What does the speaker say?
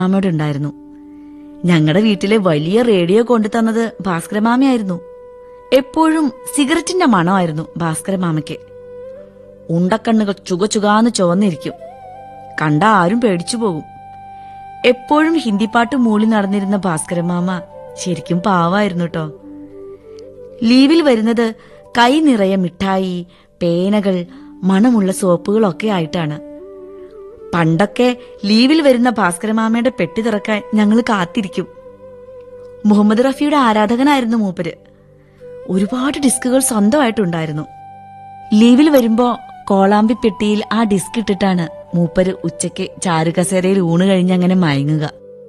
മാമയോടുണ്ടായിരുന്നു ഞങ്ങളുടെ വീട്ടിലെ വലിയ റേഡിയോ കൊണ്ടു തന്നത് ഭാസ്കരമാമയായിരുന്നു എപ്പോഴും സിഗരറ്റിന്റെ മണമായിരുന്നു ഭാസ്കരമാമയ്ക്ക് ഉണ്ടക്കണ്ണുകൾ ചുകചുകാന്ന് ചുവന്നിരിക്കും കണ്ട ആരും പേടിച്ചു പോകും എപ്പോഴും ഹിന്ദിപ്പാട്ട് മൂളി നടന്നിരുന്ന ഭാസ്കരമാമ ശരിക്കും പാവായിരുന്നു കേട്ടോ ലീവിൽ വരുന്നത് കൈ നിറയെ മിഠായി പേനകൾ മണമുള്ള സോപ്പുകളൊക്കെ ആയിട്ടാണ് പണ്ടൊക്കെ ലീവിൽ വരുന്ന ഭാസ്കരമാമയുടെ പെട്ടി തുറക്കാൻ ഞങ്ങൾ കാത്തിരിക്കും മുഹമ്മദ് റഫിയുടെ ആരാധകനായിരുന്നു മൂപ്പര് ഒരുപാട് ഡിസ്കുകൾ സ്വന്തമായിട്ടുണ്ടായിരുന്നു ലീവിൽ വരുമ്പോ കോളാമ്പി പെട്ടിയിൽ ആ ഡിസ്ക് ഇട്ടിട്ടാണ് മൂപ്പര് ഉച്ചയ്ക്ക് ചാരുകസേരയിൽ ഊണ് കഴിഞ്ഞ് അങ്ങനെ മയങ്ങുക